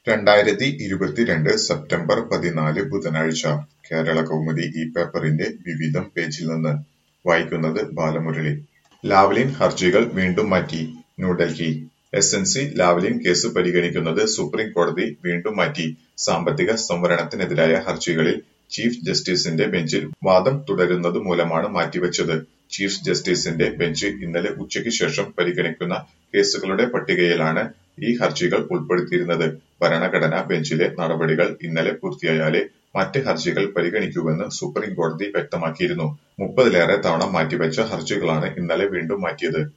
രണ്ടായിരത്തി ഇരുപത്തിരണ്ട് സെപ്റ്റംബർ പതിനാല് ബുധനാഴ്ച കേരളകൗമുദി ഈ പേപ്പറിന്റെ വിവിധം പേജിൽ നിന്ന് വായിക്കുന്നത് ബാലമുരളി. ലാവ്ലിൻ ഹർജികൾ വീണ്ടും മാറ്റി New Delhi S N C Lavalin case പരിഗണിക്കുന്നത് സുപ്രീം കോടതി വീണ്ടും മാറ്റി. സാമ്പത്തിക സംവരണത്തിനെതിരായ ഹർജികളിൽ ചീഫ് ജസ്റ്റിസിന്റെ ബെഞ്ചിൽ വാദം തുടരുന്നതുമൂലമാണ് മാറ്റിവച്ചത്. ചീഫ് ജസ്റ്റിസിന്റെ ബെഞ്ച് ഇന്നലെ ഉച്ചയ്ക്ക് ശേഷം പരിഗണിക്കുന്ന കേസുകളുടെ പട്ടികയിലാണ് ഈ ഹർജികൾ ഉൾപ്പെടുത്തിയിരുന്നത്. ഭരണഘടനാ ബെഞ്ചിലെ നടപടികൾ ഇന്നലെ പൂർത്തിയായാലേ മറ്റ് ഹർജികൾ പരിഗണിക്കൂവെന്ന് സുപ്രീം കോടതി വ്യക്തമാക്കിയിരുന്നു. മുപ്പതിലേറെ തവണ മാറ്റിവച്ച ഹർജികളാണ് ഇന്നലെ വീണ്ടും മാറ്റിയത്.